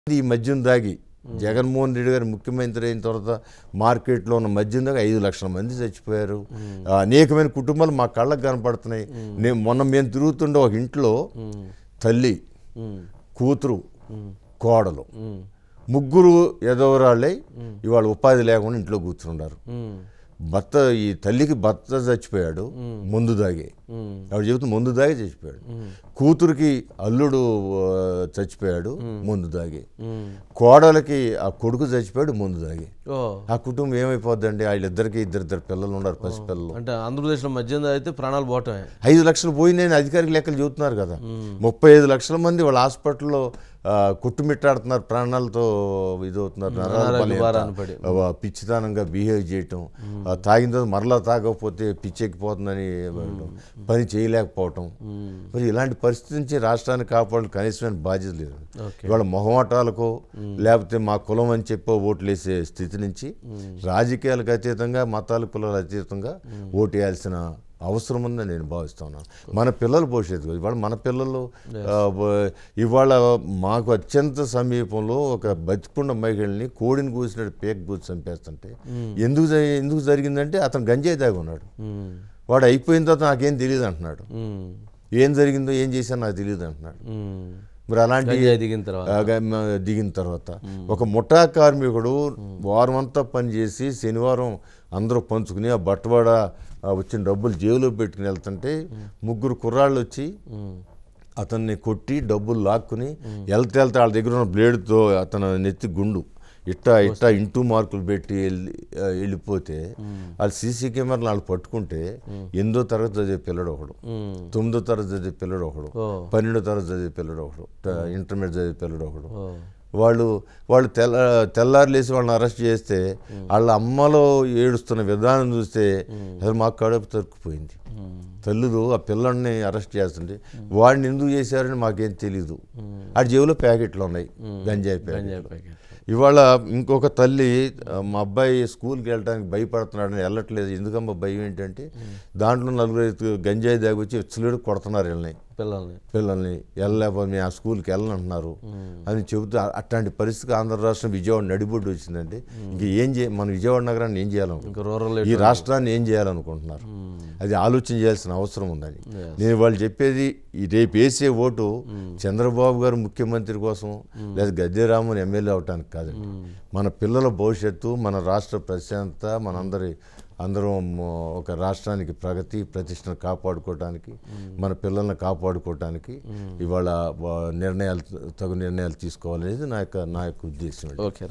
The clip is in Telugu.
ఈ మద్యం దాగి జగన్మోహన్ రెడ్డి గారు ముఖ్యమంత్రి అయిన తర్వాత మార్కెట్లో ఉన్న మద్యం దాకా ఐదు లక్షల మంది చచ్చిపోయారు ఆ, అనేకమైన కుటుంబాలు మా కళ్ళకు కనపడుతున్నాయి నేను మొన్న మేము తిరుగుతుండే ఒక ఇంట్లో తల్లి కూతురు కోడలు ముగ్గురు ఎదవరాళ్ళై ఇవాళ ఉపాధి లేకుండా ఇంట్లో కూర్చున్నారు భర్త ఈ తల్లికి భర్త చచ్చిపోయాడు ముందు దాగి ఆవిడ చెబుతూ ముందు దాగి చచ్చిపోయాడు కూతురికి అల్లుడు ఆ, చచ్చిపోయాడు ముందు దాగి కోడలకి ఆ కొడుకు చచ్చిపోయాడు ముందు దాగి ఓ ఆ కుటుంబం ఏమైపోద్దండి వాళ్ళిద్దరికి ఇద్దరిద్దరు పిల్లలు ఉన్నారు పసిపిల్లలు అంటే ఆంధ్రప్రదేశ్లో మద్యం అయితే ప్రాణాలు పోవటమే ఐదు లక్షలు పోయిందని అధికారిక లెక్కలు చెబుతున్నారు కదా ముప్పై ఐదు లక్షల మంది వాళ్ళ హాస్పిటల్లో ఆ, కొట్టుమిట్టాడుతున్నారు ప్రాణాలతో ఇదవుతున్నారు నరాల నరాలకు బలహీనత, భారాన్ని పడి. ఆ, పిచ్చితనంగా బిహేవ్ చేయటం ఆ, తాగిన తర్వాత మరలా తాగకపోతే పిచ్చెక్కిపోతుందని వెళ్ళడం, పని చేయలేకపోవటం మరి ఇలాంటి పరిస్థితి నుంచి రాష్ట్రాన్ని కాపాడాలి కనీసమైన బాధ్యత లేదు ఓకే. ఇవాళ మొహమాటాలకో లేకపోతే మా కులం అని చెప్పో ఓట్లు వేసే స్థితి నుంచి రాజకీయాలకు అతీతంగా మతాల కులాలకు అతీతంగా ఓటు వేయాల్సిన అవసరం ఉందని నేను భావిస్తున్నాను మన పిల్లల భవిష్యత్తు గురించి. ఇవాళ మన పిల్లలు ఆ, బ- ఇవాళ మాకు అత్యంత సమీపంలో ఒక బతికున్న మహిళని కోడిని కూసినట్టు పేక కూసి చంపేస్తుంటే ఎందుకు జరి- ఎందుకు జరిగిందంటే అతను గంజాయి దాగి ఉన్నాడు ఉమ్. వాడు అయిపోయిన తర్వాత నాకేం తెలియదు అంటున్నాడు ఉమ్. ఏం జరిగిందో ఏం చేశానో నాకు తెలియదు అంటున్నాడు ఉమ్. మరి అలాంటి గంజాయి దిగిన తర్వాత ఆ, గ- మ- దిగిన తర్వాత ఒక ముఠా కార్మికుడు వారం అంతా పనిచేసి శనివారం అందరూ పంచుకుని ఆ బట్టవాడ ఆ వచ్చిన డబ్బులు జేబులో పెట్టుకుని వెళ్తుంటే ముగ్గురు కుర్రాళ్ళు వచ్చి ఉమ్. అతన్ని కొట్టి డబ్బులు లాక్కుని వెళ్తే వెళ్తే వాళ్ళ దగ్గర ఉన్న బ్లేడ్తో అతను నెత్తి గుండు ఇట్టా ఇట్టా ఇంటూ మార్కులు పెట్టి వెళ్ళి ఆ, వెళ్ళిపోతే వాళ్ళు సీసీ కెమెరాలు వాళ్ళు పట్టుకుంటే ఎనిమిదో తరగతి చదివే పిల్లడు ఒకడు ఉమ్. తొమ్మిదో తరగతి చదివే పిల్లడు ఒకడు ఓ పన్నెండో తరగతి చదివే పిల్లడు ఒకడు ట- ఇంటర్మీడియట్ చదివే పిల్లడు ఒకడు ఓ వాళ్ళు వాళ్ళు తెల్ల తెల్లారులేసి వాళ్ళని అరెస్ట్ చేస్తే వాళ్ళ అమ్మలో ఏడుస్తున్న విధానం చూస్తే అది మాకు కడుపు తరుక్కుపోయింది ఉమ్. తల్లులు ఆ పిల్లల్ని అరెస్ట్ చేస్తుంటే వాడిని ఎందుకు చేశారని మాకేం తెలీదు ఆ జేబులో ప్యాకెట్లు ఉన్నాయి గంజాయి ప్యాకెట్ గంజాయి ప్యాకెట్ ఇవాళ ఇంకొక తల్లి ఆ, మా అబ్బాయి స్కూల్కి వెళ్ళడానికి భయపడుతున్నాడని వెళ్ళట్లేదు ఎందుకమ్మా భయం ఏంటంటే దాంట్లో నలుగురు ఐదు గంజాయి దాగి వచ్చి విచ్చలేడు కొడుతున్నారు వీళ్ళని పిల్లల్ని పిల్లల్ని వెళ్ళలేకపోతే మేము ఆ స్కూల్కి వెళ్ళనంటున్నారు అని చెబుతూ అ- అట్లాంటి పరిస్థితికి ఆంధ్ర రాష్ట్రం విజయవాడ నడిబొడ్డు వచ్చిందండి ఇంక ఏం చేయ మన విజయవాడ నగరాన్ని ఏం చేయాలనుకుంటున్నారు ఇంకా రూరల్ ఈ రాష్ట్రాన్ని ఏం చేయాలనుకుంటున్నారు అది ఆలోచన చేయాల్సిన అవసరం ఉందని నేను వాళ్ళు చెప్పేది ఈ రేపు వేసే ఓటు చంద్రబాబు గారు ముఖ్యమంత్రి కోసం లేదా గద్దెరామన్ ఎమ్మెల్యే అవటానికి కాదండి మన పిల్లల భవిష్యత్తు మన రాష్ట్ర ప్రశాంతత మనందరి అందరం మ, ఒక రాష్ట్రానికి ప్రగతి ప్రతిష్టను కాపాడుకోవటానికి మన పిల్లల్ని కాపాడుకోవటానికి ఇవాళ వ- నిర్ణయాలు తగు నిర్ణయాలు తీసుకోవాలనేది నా యొక్క నా యొక్క ఉద్దేశం ఓకే